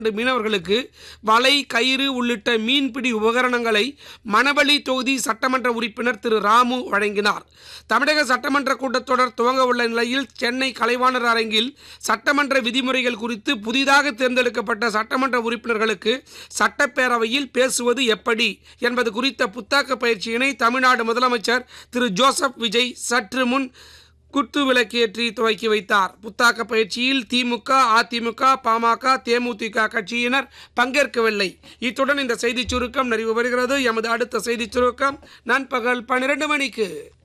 மீனவர்களுக்கு வலை கயிறு உள்ளிட்ட மீன்பிடி உபகரணங்களை மணவெளி தொகுதி சட்டமன்ற உறுப்பினர் திரு ராமு வழங்கினார் தமிழக சட்டமன்ற கூட்டத்தொடர் துவங்க உள்ள நிலையில் சென்னை கலைவாணர் அரங்கில் சட்டமன்ற விதிமுறைகள் குறித்து புதிதாக தேர்ந்தெடுக்கப்பட்ட சட்டமன்ற உறுப்பினர்களுக்கு சட்டப்பேரவையில் பேசுவது எப்படி என்பது குறித்த புத்தாக்க பயிற்சியினை தமிழ்நாடு முதலமைச்சர் திரு ஜோசப் விஜய் சற்று முன் குத்து விளக்கேற்றி துவக்கி வைத்தார் புத்தாக்க பயிற்சியில் திமுக அதிமுக பாமக தேமுதிக கட்சியினர் பங்கேற்கவில்லை இத்துடன் இந்த செய்திச் சுருக்கம் நிறைவு பெறுகிறது எமது அடுத்த செய்திச் சுருக்கம் நண்பகல் பன்னிரண்டு மணிக்கு